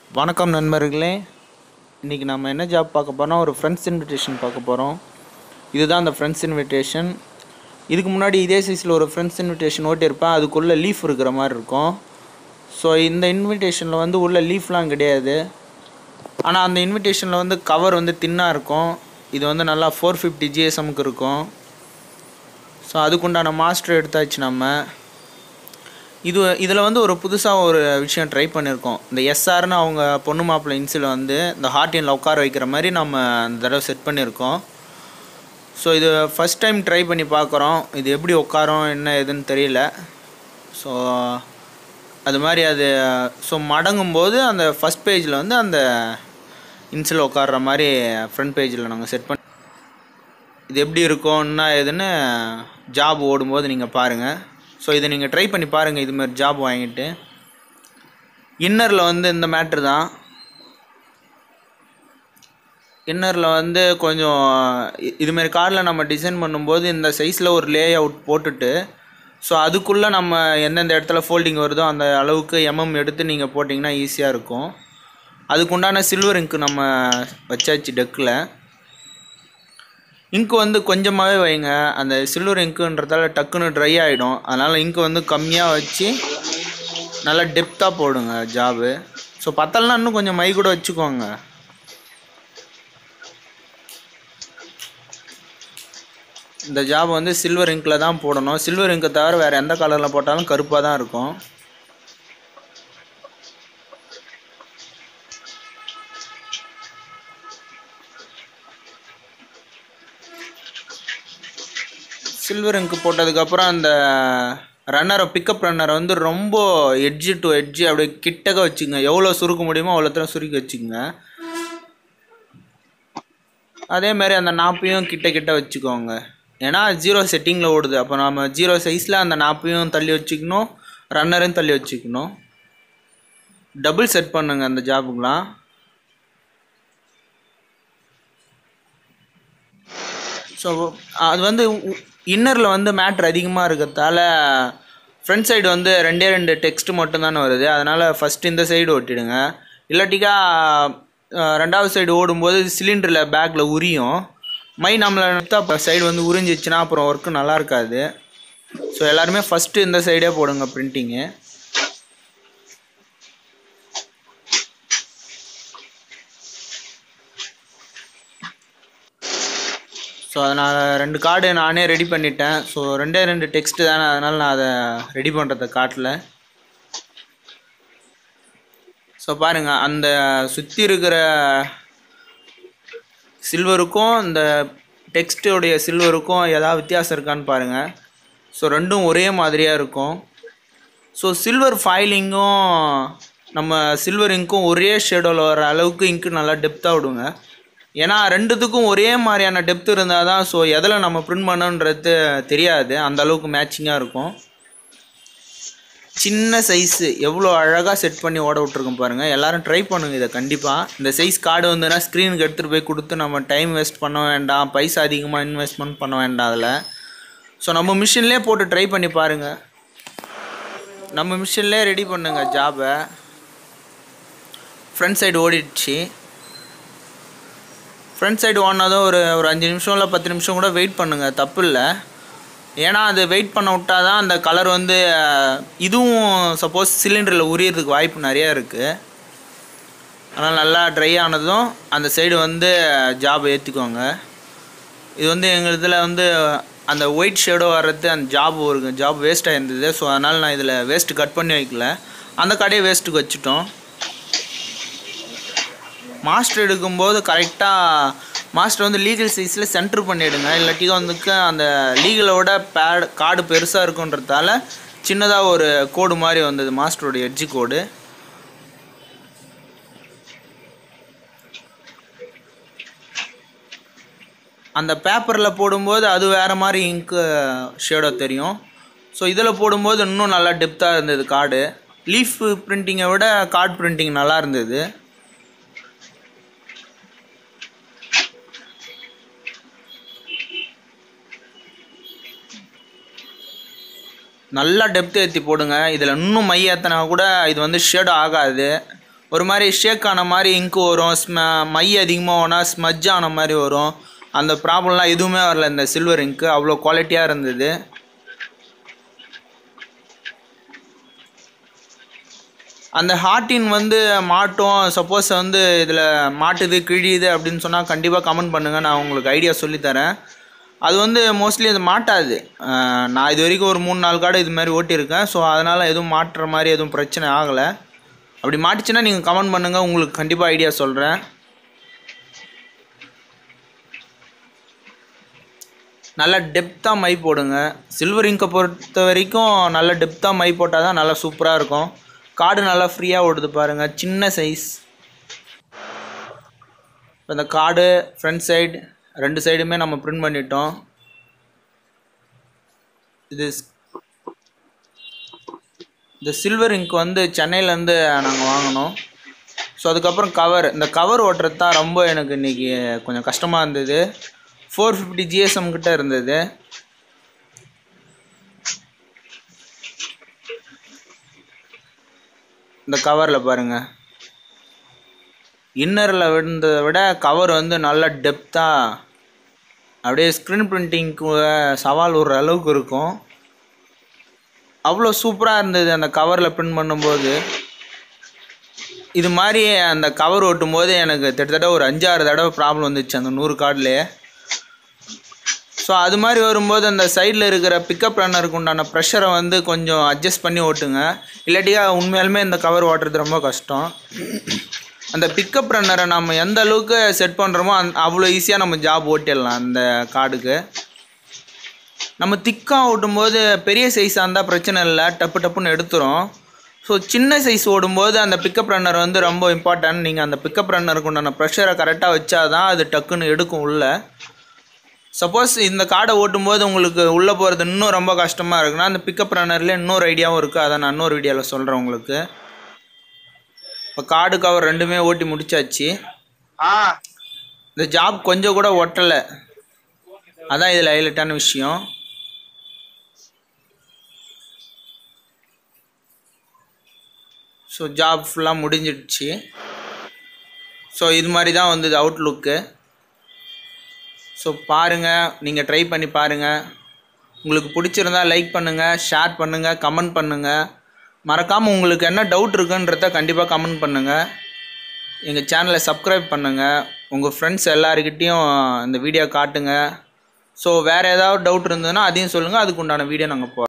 வணக்கம் நண்பர்களே இன்றைக்கி நம்ம என்ன ஜாப் பார்க்க போகிறோம் ஒரு ஃப்ரெண்ட்ஸ் இன்விடேஷன் பார்க்க போகிறோம் இதுதான் அந்த ஃப்ரெண்ட்ஸ் இன்விடேஷன் இதுக்கு முன்னாடி இதே சைஸில் ஒரு ஃப்ரெண்ட்ஸ் இன்விடேஷன் ஓட்டியிருப்பேன் அதுக்குள்ளே லீஃப் இருக்கிற மாதிரி இருக்கும் ஸோ இந்த இன்விடேஷனில் வந்து உள்ள லீஃப்லாம் கிடையாது ஆனால் அந்த இன்விடேஷனில் வந்து கவர் வந்து தின்னாக இருக்கும் இது வந்து நல்லா ஃபோர் ஃபிஃப்டி ஜிஎஸ்எம்க்கு இருக்கும் ஸோ அதுக்குண்டான மாஸ்டர் எடுத்தாச்சு நம்ம இது இதில் வந்து ஒரு புதுசாக ஒரு விஷயம் ட்ரை பண்ணியிருக்கோம் இந்த எஸ்ஆர்னு அவங்க பொண்ணு மாப்பிள்ளை இன்சில் வந்து இந்த ஹார்டினில் உட்கார வைக்கிற மாதிரி நம்ம அந்த தடவை செட் பண்ணியிருக்கோம் ஸோ இது ஃபஸ்ட் டைம் ட்ரை பண்ணி பார்க்குறோம் இது எப்படி உட்காரும் என்ன ஏதுன்னு தெரியல ஸோ அது மாதிரி அது ஸோ மடங்கும்போது அந்த ஃபஸ்ட் பேஜில் வந்து அந்த இன்சில் உட்கார்ற மாதிரி ஃப்ரண்ட் பேஜில் நாங்கள் செட் பண்ணி இது எப்படி இருக்கும் என்ன ஏதுன்னு ஜாப் ஓடும்போது நீங்கள் பாருங்கள் ஸோ இதை நீங்கள் ட்ரை பண்ணி பாருங்கள் இதுமாரி ஜாப் வாங்கிட்டு இன்னரில் வந்து இந்த மேட்ரு தான் இன்னரில் வந்து கொஞ்சம் இ- இதுமாரி காரில் நம்ம டிசைன் பண்ணும்போது இந்த சைஸில் ஒரு லே அவுட் போட்டுட்டு ஸோ அதுக்குள்ளே நம்ம எந்தெந்த இடத்துல ஃபோல்டிங் வருதோ அந்த அளவுக்கு எம்எம் எடுத்து நீங்கள் போட்டிங்கன்னா ஈஸியாக இருக்கும் அதுக்குண்டான சில்வர் இங்க்கு நம்ம வச்சாச்சு டெக்கில் இங்கு வந்து கொஞ்சமாகவே வைங்க அந்த சில்வர் இங்க்குன்றதால டக்குன்னு ட்ரை ஆகிடும் அதனால் இங்கு வந்து கம்மியாக வச்சு நல்லா டெப்த்தாக போடுங்க ஜாபு ஸோ பத்தலனா இன்னும் கொஞ்சம் மை கூட வச்சுக்கோங்க இந்த ஜாப் வந்து சில்வர் இங்கில் தான் போடணும் சில்வர் இங்கை தவிர வேறு எந்த கலரில் போட்டாலும் கருப்பாக தான் இருக்கும் சில்வர் இங்க் போட்டதுக்கப்புறம் அந்த ரன்னரை பிக்கப் ரன்னரை வந்து ரொம்ப எட்ஜு டு எட்ஜு அப்படியே கிட்டக்க வச்சுங்க எவ்வளோ சுருக்க முடியுமோ அவ்வளோத்தரம் சுருக்கி வச்சுக்கோங்க அதே மாதிரி அந்த நாப்பையும் கிட்ட கிட்ட வச்சுக்கோங்க ஏன்னா ஜீரோ செட்டிங்கில் ஓடுது அப்போ நம்ம ஜீரோ சைஸில் அந்த நாப்பையும் தள்ளி வச்சுக்கணும் ரன்னரையும் தள்ளி வச்சுக்கணும் டபுள் செட் பண்ணுங்க அந்த ஜாபுக்கெலாம் ஸோ அது வந்து இன்னரில் வந்து மேட்ரு அதிகமாக இருக்கிறதால ஃப்ரண்ட் சைடு வந்து ரெண்டே ரெண்டு டெக்ஸ்ட் மட்டும்தானே வருது அதனால் ஃபஸ்ட்டு இந்த சைடு ஒட்டிடுங்க இல்லாட்டிக்கா அஹ், ரெண்டாவது சைடு ஓடும்போது சிலிண்டரில் பேக்கில் உரியும் மை நம்மளை சைடு வந்து உறிஞ்சிச்சுன்னா அப்புறம் ஒர்க்கு நல்லா இருக்காது ஸோ எல்லாருமே ஃபஸ்ட்டு இந்த சைடே போடுங்க பிரிண்டிங்கு ஸோ அதனால் ரெண்டு கார்டு நானே ரெடி பண்ணிட்டேன் ஸோ ரெண்டே ரெண்டு டெக்ஸ்ட்டு தானே அதனால் நான் அதை ரெடி பண்ணுறத காட்டல ஸோ பாருங்கள் அந்த சுற்றி இருக்கிற சில்வருக்கும் இந்த டெக்ஸ்டோடைய சில்வருக்கும் ஏதாவது வித்தியாசம் இருக்கான்னு பாருங்கள் ஸோ ரெண்டும் ஒரே மாதிரியாக இருக்கும் ஸோ சில்வர் ஃபைலிங்கும் நம்ம சில்வர் இங்க்கும் ஒரே ஷேடோவில் வர அளவுக்கு இங்க்கு நல்லா டெப்த்தாக விடுங்க ஏன்னா ரெண்டுத்துக்கும் ஒரே மாதிரியான டெப்த் இருந்தால் தான் ஸோ எதில் நம்ம பிரிண்ட் பண்ணணுன்றது தெரியாது அந்த அளவுக்கு மேட்சிங்காக இருக்கும் சின்ன சைஸு எவ்வளோ அழகாக செட் பண்ணி ஓட விட்ருக்கோம் பாருங்கள் எல்லாரும் ட்ரை பண்ணுங்க இதை கண்டிப்பாக இந்த சைஸ் கார்டு வந்துன்னா ஸ்க்ரீனுக்கு எடுத்துகிட்டு போய் கொடுத்து நம்ம டைம் வேஸ்ட் பண்ண வேண்டாம் பைசா அதிகமாக இன்வெஸ்ட்மெண்ட் பண்ண வேண்டாம் அதில் ஸோ நம்ம மிஷின்லேயே போட்டு ட்ரை பண்ணி பாருங்கள் நம்ம மிஷின்லேயே ரெடி பண்ணுங்க ஜாபை ஃப்ரண்ட் சைடு ஓடிடுச்சு ஃப்ரண்ட் சைடு ஓடினதும் ஒரு ஒரு அஞ்சு நிமிஷம் இல்லை பத்து நிமிஷம் கூட வெயிட் பண்ணுங்கள் தப்பு இல்லை ஏன்னா அது வெயிட் பண்ண விட்டால் தான் அந்த கலர் வந்து அஹ், இதுவும் சப்போஸ் சிலிண்டரில் உரியறதுக்கு வாய்ப்பு நிறையா இருக்குது அதனால் நல்லா ட்ரை ஆனதும் அந்த சைடு வந்து ஜாப் ஏற்றிக்கோங்க இது வந்து எங்கள் இதில் வந்து அந்த ஒயிட் ஷேடோ வர்றது அந்த ஜாப் ஒரு ஜாப் வேஸ்ட்டாக இருந்தது ஸோ அதனால் நான் இதில் வேஸ்ட்டு கட் பண்ணி வைக்கல அந்த கடையை வேஸ்ட்டுக்கு வச்சுட்டோம் மாஸ்டர் எடுக்கும்போது கரெக்டாக மாஸ்டர் வந்து லீகல் சைஸில் சென்டர் பண்ணிவிடுங்க இல்லாட்டி வந்துக்கு அந்த லீகலோட பேட் கார்டு பெருசாக இருக்குன்றதால சின்னதாக ஒரு கோடு மாதிரி வந்தது மாஸ்டரோட எட்ஜி கோடு அந்த பேப்பரில் போடும்போது அது வேறு மாதிரி இங்க்கு ஷேடோ தெரியும் ஸோ இதில் போடும்போது இன்னும் நல்லா டெப்த்தாக இருந்தது கார்டு லீஃப் பிரிண்டிங்கை விட கார்டு பிரிண்டிங் நல்லா இருந்தது நல்லா டெப்த் ஏற்றி போடுங்க இதில் இன்னும் மை ஏற்றினா கூட இது வந்து ஷேடோ ஆகாது ஒரு மாதிரி ஷேக் ஆன மாதிரி இங்கு வரும் ஸ்ம மை அதிகமாக போனால் ஸ்மஜ் ஆன மாதிரி வரும் அந்த ப்ராப்ளம்லாம் எதுவுமே வரல இந்த சில்வர் இங்க்கு அவ்வளோ குவாலிட்டியாக இருந்தது அந்த ஹார்டின் வந்து மாட்டும் சப்போஸ் வந்து இதில் மாட்டுது கிழியுது அப்படின்னு சொன்னால் கண்டிப்பாக கமெண்ட் பண்ணுங்கள் நான் உங்களுக்கு ஐடியா சொல்லித்தரேன் அது வந்து மோஸ்ட்லி அது மாட்டாது அஹ் நான் இது வரைக்கும் ஒரு மூணு நாலு கார்டு இது மாதிரி ஓட்டியிருக்கேன் ஸோ அதனால் எதுவும் மாட்டுற மாதிரி எதுவும் பிரச்சனை ஆகலை அப்படி மாட்டுச்சுன்னா நீங்கள் கமெண்ட் பண்ணுங்கள் உங்களுக்கு கண்டிப்பாக ஐடியா சொல்கிறேன் நல்லா டெப்த்தாக மை போடுங்க சில்வர் இங்கை பொறுத்த வரைக்கும் நல்ல டெப்த்தாக மை போட்டால் தான் நல்லா சூப்பராக இருக்கும் கார்டு நல்லா ஃப்ரீயாக ஓடுது பாருங்கள் சின்ன சைஸ் இப்போ இந்த கார்டு ஃப்ரண்ட் சைடு ரெண்டு சைடுமே நம்ம பிரிண்ட் பண்ணிட்டோம் இது இந்த சில்வர் இங்க் வந்து சென்னையிலேருந்து நாங்கள் வாங்கினோம் ஸோ அதுக்கப்புறம் கவர் இந்த கவர் ஓட்டுறது தான் ரொம்ப எனக்கு இன்றைக்கி கொஞ்சம் கஷ்டமாக இருந்தது ஃபோர் ஃபிஃப்டி ஜிஎஸ்எம் கிட்ட இருந்தது இந்த கவரில் பாருங்கள் இன்னரில் விழுந்ததை விட கவர் வந்து நல்லா டெப்த்தாக அப்படியே ஸ்க்ரீன் பிரிண்டிங்க்கு சவால் விடுற அளவுக்கு இருக்கும் அவ்வளோ சூப்பராக இருந்தது அந்த கவரில் பிரிண்ட் பண்ணும்போது இது மாதிரி அந்த கவர் ஓட்டும் போது எனக்கு கிட்டத்தட்ட ஒரு அஞ்சாறு தடவை ப்ராப்ளம் வந்துச்சு அந்த நூறு கார்ட்லேயே ஸோ அது மாதிரி வரும்போது அந்த சைடில் இருக்கிற பிக்கப் ரன்னருக்கு உண்டான ப்ரெஷரை வந்து கொஞ்சம் அட்ஜஸ்ட் பண்ணி ஓட்டுங்க இல்லாட்டியா உண்மையாலுமே இந்த கவர் ஓட்டுறது ரொம்ப கஷ்டம் அந்த பிக்கப் ரன்னரை நம்ம எந்த அளவுக்கு செட் பண்ணுறோமோ அந் அவ்வளோ ஈஸியாக நம்ம ஜாப் ஓட்டிடலாம் அந்த கார்டுக்கு நம்ம திக்காக ஓட்டும்போது பெரிய சைஸாக இருந்தால் பிரச்சனை இல்லை டப்பு டப்புன்னு எடுத்துரும் ஸோ சின்ன சைஸ் ஓடும்போது அந்த பிக்கப் ரன்னர் வந்து ரொம்ப இம்பார்ட்டன்ட் நீங்கள் அந்த பிக்கப் ரன்னருக்கு உண்டான ப்ரெஷரை கரெக்டாக வச்சா தான் அது டக்குன்னு எடுக்கும் உள்ளே சப்போஸ் இந்த கார்டை ஓட்டும்போது உங்களுக்கு உள்ளே போகிறது இன்னும் ரொம்ப கஷ்டமாக இருக்குன்னா அந்த பிக்கப் ரன்னரில் இன்னொரு ஐடியாவும் இருக்குது அதை நான் இன்னொரு வீடியோவில் சொல்கிறேன் உங்களுக்கு இப்போ கார்டு கவர் ரெண்டுமே ஓட்டி முடிச்சாச்சு ஆ இந்த ஜாப் கொஞ்சம் கூட ஒட்டலை அதான் இதில் ஹைலைட்டான விஷயம் ஸோ ஜாப் ஃபுல்லாக முடிஞ்சிடுச்சு ஸோ இது மாதிரி தான் வந்தது அவுட்லுக்கு ஸோ பாருங்கள் நீங்கள் ட்ரை பண்ணி பாருங்கள் உங்களுக்கு பிடிச்சிருந்தா லைக் பண்ணுங்கள் ஷேர் பண்ணுங்கள் கமெண்ட் பண்ணுங்கள் மறக்காமல் உங்களுக்கு என்ன டவுட் இருக்குன்றத கண்டிப்பாக கமெண்ட் பண்ணுங்கள் எங்கள் சேனலை சப்ஸ்கிரைப் பண்ணுங்கள் உங்கள் ஃப்ரெண்ட்ஸ் எல்லாருக்கிட்டேயும் இந்த வீடியோ காட்டுங்க ஸோ வேறு ஏதாவது டவுட் இருந்ததுன்னா அதையும் சொல்லுங்கள் அதுக்கு உண்டான வீடியோ நாங்கள் போ